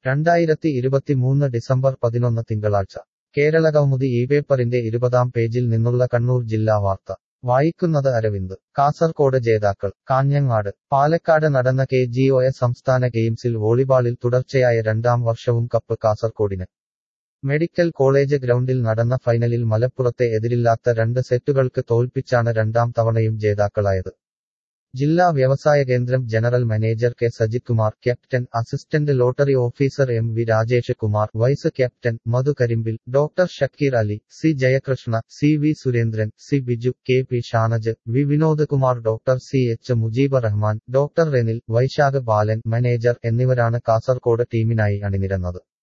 രണ്ടായിരത്തി ഇരുപത്തിമൂന്ന് ഡിസംബർ പതിനൊന്ന് തിങ്കളാഴ്ച കേരളകൗമുദി ഈ പേപ്പറിന്റെ ഇരുപതാം പേജിൽ നിന്നുള്ള കണ്ണൂർ ജില്ലാ വാർത്ത വായിക്കുന്നത് അരവിന്ദ് കാസർകോട് ജേതാക്കൾ കാഞ്ഞങ്ങാട് പാലക്കാട് നടന്ന കെ ജി ഒ എ സംസ്ഥാന ഗെയിംസിൽ വോളിബാളിൽ തുടർച്ചയായ രണ്ടാം വർഷവും കപ്പ് കാസർകോടിന് മെഡിക്കൽ കോളേജ് ഗ്രൗണ്ടിൽ നടന്ന ഫൈനലിൽ മലപ്പുറത്തെ എതിരില്ലാത്ത രണ്ട് സെറ്റുകൾക്ക് തോൽപ്പിച്ചാണ് രണ്ടാം തവണയും ജേതാക്കളായത് ജില്ലാ വ്യവസായ കേന്ദ്രം general manager K Sajith Kumar captain assistant lottery officer M V Rajesh Kumar vice captain Madhu Karimbil doctor Shakeer Ali C Jayakrishna C V Surendran C Biju K P Shanaj V Vinod Kumar doctor C H Mujeeb Rahman doctor Renil Vaishakh Balan manager എന്നിവരാണ് കാസർകോട് ടീമിനായി അണിനിരന്നത്